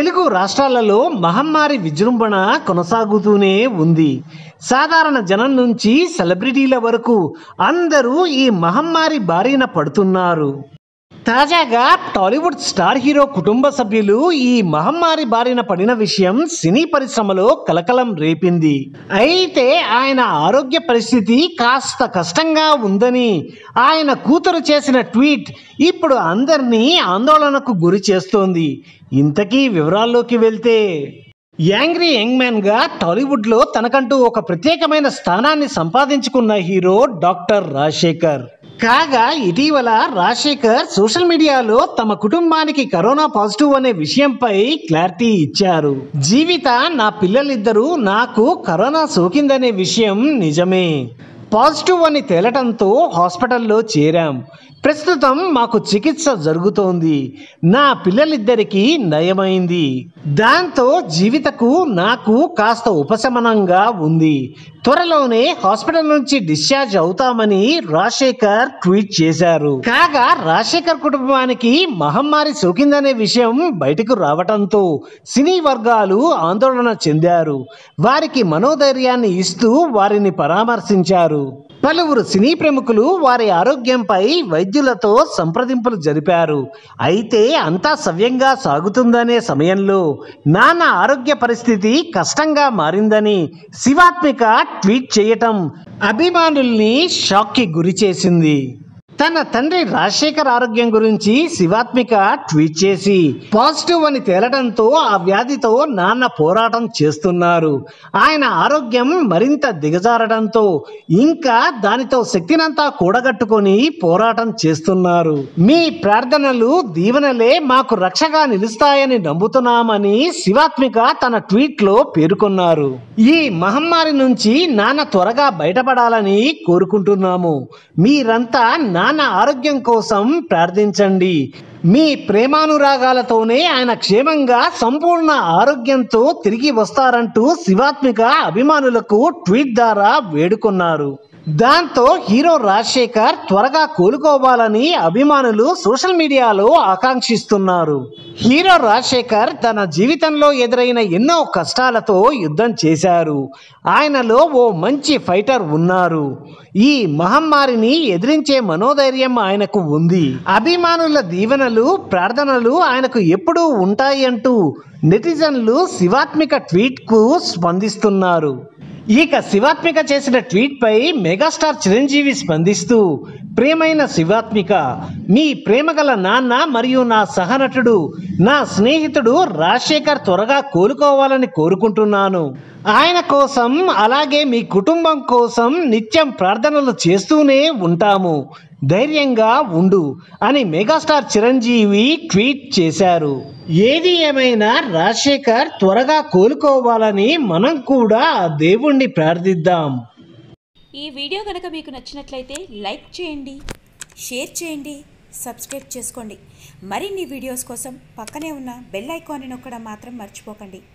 తెలుగు రాష్ట్రాలలో మహమ్మారి విజృంభణ కొనసాగుతూనే ఉంది సాధారణ జనం నుంచి సెలబ్రిటీల వరకు అందరూ ఈ మహమ్మారి బారిన పడుతున్నారు తాజాగా టాలీవుడ్ స్టార్ హీరో కుటుంబ సభ్యులు ఈ మహమ్మారి బారిన పడిన విషయం సినీ పరిశ్రమలో కలకలం రేపింది అయితే ఆయన ఆరోగ్య పరిస్థితి కాస్త కష్టంగా ఉందని ఆయన కూతురు చేసిన ట్వీట్ ఇప్పుడు అందరినీ ఆందోళనకు గురి చేస్తోంది ఇంతకీ వివరాల్లోకి వెళ్తే యాంగ్రీ యంగ్ మ్యాన్ గా టాలీవుడ్ లో తనకంటూ ఒక ప్రత్యేకమైన స్థానాన్ని సంపాదించుకున్న హీరో డాక్టర్ రాజశేఖర్ కాగా ఇటీవల రాజశేఖర్ సోషల్ మీడియాలో తమ కుటుంబానికి కరోనా పాజిటివ్ అనే విషయంపై క్లారిటీ ఇచ్చారు జీవిత నా పిల్లలిద్దరూ నాకు కరోనా సోకిందనే విషయం నిజమే పాజిటివ్ అని తేలటంతో హాస్పిటల్లో చేరాం ప్రస్తుతం మాకు చికిత్స జరుగుతోంది నా పిల్లలిద్దరికీ నయమైంది దాంతో జీవితకు నాకు కాస్త ఉపశమనంగా ఉంది త్వరలోనే హాస్పిటల్ నుంచి డిశ్చార్జ్ అవుతామని రాజశేఖర్ ట్వీట్ చేశారు కాగా రాజశేఖర్ కుటుంబానికి మహమ్మారి సోకిందనే విషయం బయటకు రావటంతో సినీ వర్గాలు ఆందోళన చెందారు వారికి మనోధైర్యాన్ని ఇస్తూ వారిని పరామర్శించారు పలువురు సినీ ప్రముఖులు వారి ఆరోగ్యంపై వైద్యులతో సంప్రదింపులు జరిపారు అయితే అంతా సవ్యంగా సాగుతుందనే సమయంలో నాన్న ఆరోగ్య పరిస్థితి కష్టంగా మారిందని శివాత్మిక ట్వీట్ చేయటం అభిమానుల్ని షాక్కి గురి చేసింది తన తండ్రి రాజశేఖర్ ఆరోగ్యం గురించి శివాత్మిక ట్వీట్ చేసి పాజిటివ్ అని తేలడంతో ఆ వ్యాధితో నాన్న పోరాటం చేస్తున్నారు ఆయన ఆరోగ్యం మరింత దిగజారడంతో ఇంకా దానితో శక్తినంతా కూడగట్టుకొని పోరాటం చేస్తున్నారు మీ ప్రార్థనలు దీవెనలే మాకు రక్షగా నిలుస్తాయని నమ్ముతున్నామని శివాత్మిక తన ట్వీట్ లో పేర్కొన్నారు ఈ మహమ్మారి నుంచి నాన్న త్వరగా బయటపడాలని కోరుకుంటున్నాము మీరంతా నాన్న ఆరోగ్యం కోసం ప్రార్థించండి మీ ప్రేమానురాగాలతోనే ఆయన క్షేమంగా సంపూర్ణ ఆరోగ్యంతో తిరిగి వస్తారంటూ శివాత్మిక అభిమానులకు ట్వీట్ ద్వారా వేడుకున్నారు దాంతో హీరో రాజశేఖర్ త్వరగా కోలుకోవాలని అభిమానులు సోషల్ మీడియాలో ఆకాంక్షిస్తున్నారు హీరో రాజశేఖర్ తన జీవితంలో ఎదురైన ఎన్నో కష్టాలతో యుద్ధం చేశారు ఆయనలో ఓ మంచి ఫైటర్ ఉన్నారు ఈ మహమ్మారిని ఎదిరించే మనోధైర్యం ఆయనకు ఉంది అభిమానుల దీవెనలు ప్రార్థనలు ఆయనకు ఎప్పుడూ ఉంటాయి అంటూ నెటిజన్లు శివాత్మిక ట్వీట్కు స్పందిస్తున్నారు ఇక శివాత్మిక చేసిన ట్వీట్ పై మెగాస్టార్ చిరంజీవి స్పందిస్తూ ప్రేమైన శివాత్మిక మీ ప్రేమగల నాన్న మరియు నా సహనటుడు నా స్నేహితుడు రాజశేఖర్ త్వరగా కోలుకోవాలని కోరుకుంటున్నాను ఆయన కోసం అలాగే మీ కుటుంబం కోసం నిత్యం ప్రార్థనలు చేస్తూనే ఉంటాము ధైర్యంగా ఉండు అని మెగాస్టార్ చిరంజీవి ట్వీట్ చేశారు ఏది ఏమైనా రాజశేఖర్ త్వరగా కోలుకోవాలని మనం కూడా ఆ దేవుణ్ణి ప్రార్థిద్దాం ఈ వీడియో కనుక మీకు నచ్చినట్లయితే లైక్ చేయండి షేర్ చేయండి సబ్స్క్రైబ్ చేసుకోండి మరిన్ని వీడియోస్ కోసం పక్కనే ఉన్న బెల్ ఐకాన్ని నొక్కడం మాత్రం మర్చిపోకండి